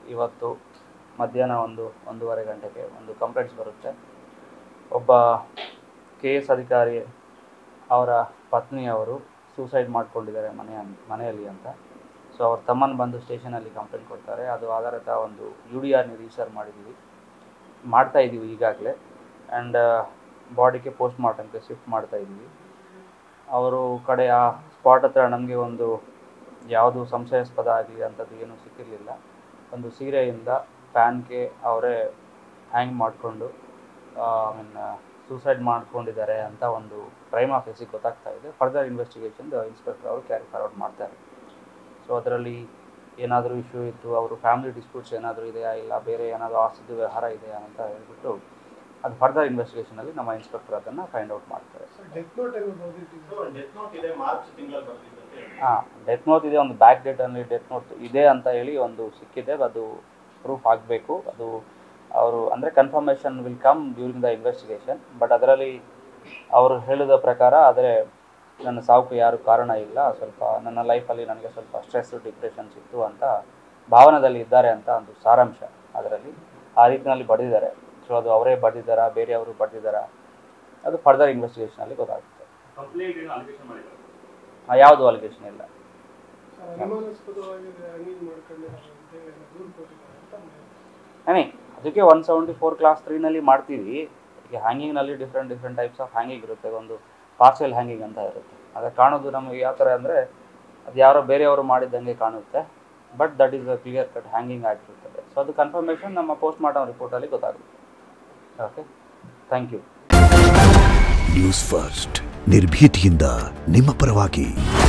ಇವತ್ತು ಮಧ್ಯಾಹ್ನ ಒಂದು ಒಂದೂವರೆ ಗಂಟೆಗೆ ಒಂದು ಕಂಪ್ಲೇಂಟ್ಸ್ ಬರುತ್ತೆ ಒಬ್ಬ ಕೆ ಎಸ್ ಅಧಿಕಾರಿ ಅವರ ಪತ್ನಿಯವರು ಸೂಸೈಡ್ ಮಾಡ್ಕೊಂಡಿದ್ದಾರೆ ಮನೆಯ ಮನೆಯಲ್ಲಿ ಅಂತ ಸೊ ಅವ್ರ ತಮ್ಮನ ಬಂದು ಸ್ಟೇಷನಲ್ಲಿ ಕಂಪ್ಲೇಂಟ್ ಕೊಡ್ತಾರೆ ಅದು ಆಧಾರಿತ ಒಂದು ಯು ಡಿ ಆರ್ನ ರಿಜಿಸ್ಟರ್ ಮಾಡಿದ್ದೀವಿ ಮಾಡ್ತಾ ಇದ್ದೀವಿ ಈಗಾಗಲೇ ಆ್ಯಂಡ್ ಬಾಡಿಗೆ ಪೋಸ್ಟ್ ಮಾರ್ಟಮ್ಗೆ ಶಿಫ್ಟ್ ಮಾಡ್ತಾ ಇದ್ದೀವಿ ಅವರು ಕಡೆ ಆ ಸ್ಪಾಟ್ ಹತ್ರ ನಮಗೆ ಒಂದು ಯಾವುದು ಸಂಶಯಾಸ್ಪದ ಆಗಲಿ ಅಂಥದ್ದು ಏನೂ ಸಿಕ್ಕಿರಲಿಲ್ಲ ಒಂದು ಸೀರೆಯಿಂದ ಫ್ಯಾನ್ಗೆ ಅವರೇ ಹ್ಯಾಂಗ್ ಮಾಡಿಕೊಂಡು ಐ ಮೀನ್ ಸೂಸೈಡ್ ಮಾಡ್ಕೊಂಡಿದ್ದಾರೆ ಅಂತ ಒಂದು ಕ್ರೈಮ್ ಆಫೀಸಿಗೆ ಗೊತ್ತಾಗ್ತಾ ಇದೆ ಫರ್ದರ್ ಇನ್ವೆಸ್ಟಿಗೇಷನ್ ಇನ್ಸ್ಪೆಕ್ಟರ್ ಅವರು ಕ್ಯಾರಿ ಫಾರ್ವರ್ಡ್ ಮಾಡ್ತಾರೆ ಸೊ ಅದರಲ್ಲಿ ಏನಾದರೂ ಇಶ್ಯೂ ಇತ್ತು ಅವರು ಫ್ಯಾಮಿಲಿ ಡಿಸ್ಪ್ಯೂಟ್ಸ್ ಏನಾದರೂ ಇದೆಯಾ ಇಲ್ಲ ಬೇರೆ ಏನಾದರೂ ಆಸ್ತಿದು ವ್ಯವಹಾರ ಇದೆಯಾ ಅಂತ ಹೇಳ್ಬಿಟ್ಟು ಅದು ಫರ್ದರ್ ಇನ್ವೆಸ್ಟಿಗೇಷನಲ್ಲಿ ನಮ್ಮ ಇನ್ಸ್ಪೆಕ್ಟರ್ ಅದನ್ನು ಫೈಂಡ್ ಔಟ್ ಮಾಡ್ತಾರೆ ಡೆತ್ ನೋಟ್ ಏನೋ ಬರ್ದಿಟ್ಟಿದ್ದಾರೆ ಡೆತ್ ನೋಟ್ ಇದೆ ಮಾರ್ಚ್ ತಿಂಗಳಲ್ಲಿ ಬರ್ತಿದ್ದಂತೆ ಹಾಂ ಡೆತ್ ನೋಟ್ ಇದೆ ಒಂದು ಬ್ಯಾಕ್ ಡೇಟಲ್ಲಿ ಡೆತ್ ನೋಟ್ ಇದೆ ಅಂತ ಹೇಳಿ ಒಂದು ಸಿಕ್ಕಿದೆ ಅದು ಪ್ರೂಫ್ ಆಗಬೇಕು ಅದು ಅವರು ಅಂದರೆ confirmation will come during the investigation but ಅದರಲ್ಲಿ ಅವರು ಹೇಳಿದ ಪ್ರಕಾರ ಆದರೆ ನನ್ನ ಸಾವುಕು ಯಾರು ಕಾರಣ ಇಲ್ಲ ಸ್ವಲ್ಪ ನನ್ನ ಲೈಫಲ್ಲಿ ನನಗೆ ಸ್ವಲ್ಪ ಸ್ಟ್ರೆಸ್ ಡಿಪ್ರೆಷನ್ಸ್ ಇತ್ತು ಅಂತ ಭಾವನದಲ್ಲಿ ಇದ್ದಾರೆ ಅಂತ ಒಂದು ಸಾರಾಂಶ ಅದರಲ್ಲಿ ಆ ರೀತಿಯಲ್ಲಿ ಬರೆದಿದ್ದಾರೆ ಸೊ ಅದು ಅವರೇ ಬರೆದಿದ್ದಾರಾ ಬೇರೆಯವರು ಬರೆದಿದ್ದಾರಾ ಅದು ಫರ್ದರ್ ಇನ್ವೆಸ್ಟಿಗೇಷನಲ್ಲಿ ಗೊತ್ತಾಗುತ್ತೆ ಕಂಪ್ಲೇಂಟ್ ಏನು ಅಲಿಗೇಷನ್ ಮಾಡಿದ್ದಾರೆ ಆ, ಯಾವುದು ಅಲಿಗೇಷನ್ ಇಲ್ಲ ಅನುಮಾನಾಸ್ಪದವಾಗಿ ಹಂಗಿಂಗ್ ಮಾಡ್ಕೊಂಡಿದ್ದಾರೆ ಅಂತ ಹೇಳಿ ದೂರು ಕೊಟ್ಟಿದ್ದಾರೆ ಅಂತ ಅಂದ್ರು. ಐ ಅದಕ್ಕೆ ಒನ್ ಸೆವೆಂಟಿ ಫೋರ್ ಕ್ಲಾಸ್ ತ್ರೀನಲ್ಲಿ ಮಾಡ್ತೀವಿ ಈಗ ಹ್ಯಾಂಗಿಂಗ್ನಲ್ಲಿ different different types of hanging ಇರುತ್ತೆ ಒಂದು ಪಾರ್ಸೆಲ್ ಹ್ಯಾಂಗಿಂಗ್ ಅಂತ ಇರುತ್ತೆ ಅದು ಕಾಣೋದು ನಮಗೆ ಯಾವ ಥರ ಅಂದರೆ ಅದು ಯಾರೋ ಬೇರೆಯವರು ಮಾಡಿದ್ದಂಗೆ ಕಾಣುತ್ತೆ but that is a clear cut hanging ಆಗಿರ್ತದೆ ಸೊ ಅದು ಕನ್ಫರ್ಮೇಷನ್ ನಮ್ಮ ಪೋಸ್ಟ್ ಮಾರ್ಟಮ್ ರಿಪೋರ್ಟಲ್ಲಿ ಗೊತ್ತಾಗುತ್ತೆ okay thank you news first ನಿರ್ಭೀತಿಯಿಂದ ನಿಮ್ಮ ಪರವಾಗಿ